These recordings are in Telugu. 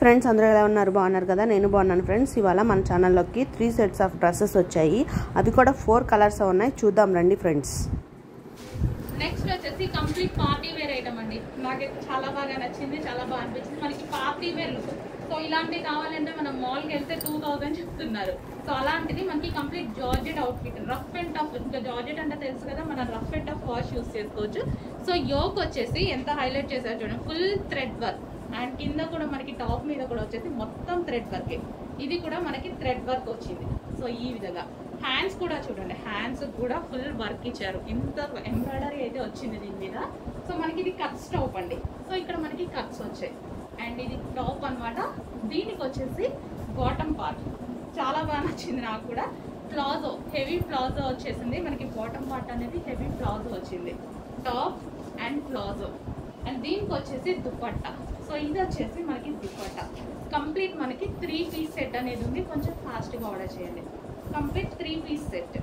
ఫ్రెండ్స్ అందరూ ఎలా ఉన్నారు బాగున్నారు కదా నేను బాగున్నాను ఫ్రెండ్స్ ఇవాళ మన ఛానల్లోకి త్రీ సెట్స్ ఆఫ్ డ్రెస్సెస్ వచ్చాయి అవి కూడా ఫోర్ కలర్స్ ఉన్నాయి చూద్దాం రండి ఫ్రెండ్స్ నెక్స్ట్ వచ్చేసి కంప్లీట్ పార్టీ వేర్ ఐటమ్ అండి నాకు చాలా బాగా నచ్చింది చాలా బాగా అనిపించింది మనకి పార్టీ వేర్ లుక్ సో ఇలాంటివి కావాలంటే మనం మాల్కి వెళ్తే టూ థౌజండ్ చెప్తున్నారు సో అలాంటిది మనకి complete georgette outfit rough and tough ఇంకా జార్జెట్ అంటే తెలుసు కదా మనం rough and tough wash use చేసుకోవచ్చు సో యోక్ వచ్చేసి ఎంత హైలైట్ చేశారు చూడండి ఫుల్ థ్రెడ్ వర్క్ అండ్ కింద కూడా మనకి టాప్ మీద కూడా వచ్చేసి మొత్తం థ్రెడ్ వర్కే ఇది కూడా మనకి థ్రెడ్ వర్క్ వచ్చింది సో ఈ విధంగా హ్యాండ్స్ కూడా చూడండి హ్యాండ్స్ కూడా ఫుల్ వర్క్ ఇచ్చారు ఇంత ఎంబ్రాయిడరీ అయితే వచ్చింది దీని మీద సో మనకి ఇది కట్స్ టాప్ అండి సో ఇక్కడ మనకి కట్స్ వచ్చాయి అండ్ ఇది టాప్ అన్నమాట దీనికి వచ్చేసి బాటమ్ పార్ట్ చాలా బాగా నచ్చింది నాకు కూడా ప్లాజో హెవీ ప్లాజో వచ్చేసింది మనకి బాటమ్ పార్ట్ అనేది హెవీ ప్లాజో వచ్చింది టాప్ అండ్ ప్లాజో అండ్ దీనికి వచ్చేసి దుపట్టా సో ఇది వచ్చేసి మనకి దుపట్టా కంప్లీట్ మనకి త్రీ పీస్ సెట్ అనేది ఉంది కొంచెం ఫాస్ట్గా ఆర్డర్ చేయండి complete three piece set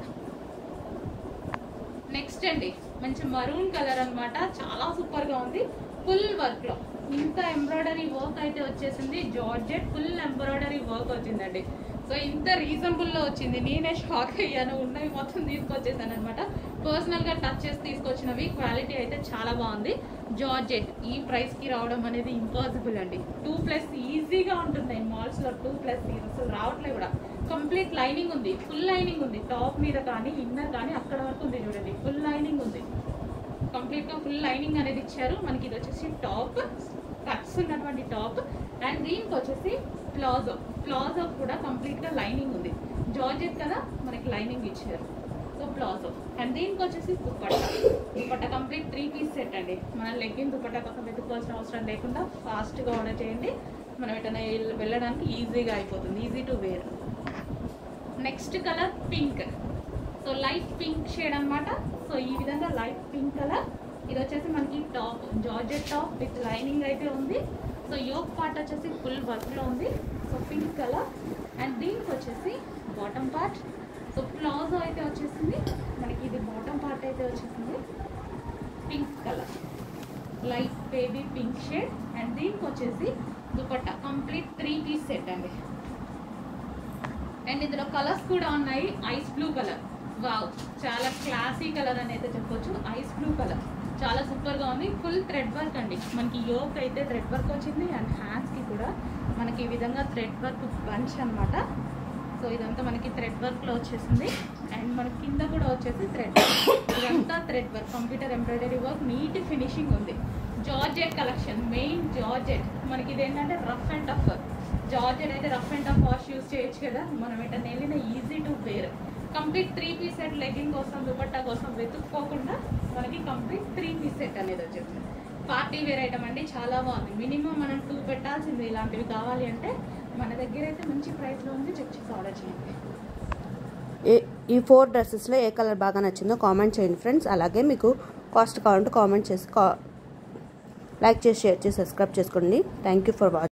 next అండి మంచి మరూన్ కలర్ అన్నమాట చాలా సూపర్ గా ఉంది ఫుల్ వర్క్ లో ఇంత ఎంబ్రాయిడరీ వర్క్ అయితే వచ్చేసింది జార్జెట్ ఫుల్ ఎంబ్రాయిడరీ వర్క్ వచ్చిందండి సో ఇంత రీజనబుల్ లో వచ్చింది నేనే షాక్ అయ్యాను ఉన్నవి మొత్తం తీసుకొచ్చేసాను అనమాట పర్సనల్ గా టచ్ చేసి తీసుకొచ్చినవి క్వాలిటీ అయితే చాలా బాగుంది జార్జెట్ ఈ ప్రైస్ కి రావడం అనేది ఇంపాసిబుల్ అండి టూ ప్లస్ ఈజీగా ఉంటున్నాయి మాల్స్ లో టూ ప్లస్ అసలు రావట్లే కూడా కంప్లీట్ లైనింగ్ ఉంది ఫుల్ లైనింగ్ ఉంది టాప్ మీద కానీ ఇన్నర్ కానీ అక్కడ వరకు ఉంది చూడండి ఫుల్ లైనింగ్ ఉంది కంప్లీట్ గా ఫుల్ లైనింగ్ అనేది ఇచ్చారు మనకి ఇది వచ్చేసి టాప్ కట్స్ ఉన్నటువంటి టాప్ అండ్ దీనికి వచ్చేసి ప్లాజో ప్లాజో కూడా కంప్లీట్ గా లైనింగ్ ఉంది జార్జెట్ కదా మనకి లైనింగ్ ఇచ్చారు సో ప్లాజో అండ్ దీనికి వచ్చేసి dupatta dupatta complete three piece set అండి మన లెగ్గిన్ దుపట్టా కోసం వెతుక్కోవాల్సిన అవసరం లేకుండా ఫాస్ట్ గా ఆర్డర్ చేయండి మనం ఎటైనా వెళ్- వెళ్ళడానికి ఈజీగా అయిపోతుంది easy to wear next colour pink so light pink shade అన్నమాట సో ఈ విధంగా లైట్ పింక్ కలర్ ఇది వచ్చేసి మనకి top georgette top with lining అయితే ఉంది సో యోక్ పార్ట్ వచ్చేసి ఫుల్ వర్క్లో ఉంది సో పింక్ కలర్ అండ్ దీనికి వచ్చేసి బాటమ్ పార్ట్ సో ప్లాజో అయితే వచ్చేసింది మనకి ఇది బాటమ్ పార్ట్ అయితే వచ్చేసింది pink colour light baby pink shade and దీనికి వచ్చేసి dupatta complete three piece set అండి అండ్ ఇందులో కలర్స్ కూడా ఉన్నాయి ఐస్ బ్లూ కలర్ వావ్ చాలా క్లాసీ కలర్ అని అయితే చెప్పొచ్చు ఐస్ బ్లూ కలర్ చాలా సూపర్ గా ఉంది ఫుల్ థ్రెడ్ వర్క్ అండి మనకి యోక్ అయితే థ్రెడ్ వర్క్ వచ్చింది అండ్ హ్యాండ్స్ కి కూడా మనకి ఈ విధంగా థ్రెడ్ వర్క్ బంచ్ అన్నమాట సో ఇదంతా మనకి థ్రెడ్ వర్క్ లో వచ్చేసింది అండ్ మనకి కింద కూడా వచ్చేసి థ్రెడ్ ఇదంతా thread work computer embroidery work neat finishing ఉంది జార్జెట్ కలెక్షన్ మెయిన్ జార్జెట్ మనకి ఇదేంటంటే రఫ్ అండ్ టఫ్ జార్జెట్ అయితే rough and tough wash use చేయొచ్చు కదా మనం ఎటన్నా వెళ్ళిన easy to wear complete three piece set legging కోసం దుపట్టా కోసం వెతుక్కోకుండా మనకి కంప్లీట్ త్రీ పీస్ సెట్ అనేది వచ్చేసింది పార్టీ వేర్ ఐటమ్ అండి చాలా బాగుంది మినిమం మనం టూ పెట్టాల్సింది ఇలాంటివి కావాలి అంటే మన దగ్గర అయితే మంచి ప్రైస్లో ఉంది చెక్ చేసి ఆర్డర్ చేయండి ఏ ఈ ఫోర్ డ్రెస్సెస్లో ఏ కలర్ బాగా నచ్చిందో కామెంట్ చేయండి ఫ్రెండ్స్ అలాగే మీకు కాస్ట్ కావాలంటే కామెంట్ చేసి కా లైక్ చేసి షేర్ చేసి సబ్స్క్రైబ్ చేసుకోండి థ్యాంక్ యూ ఫర్ వాచింగ్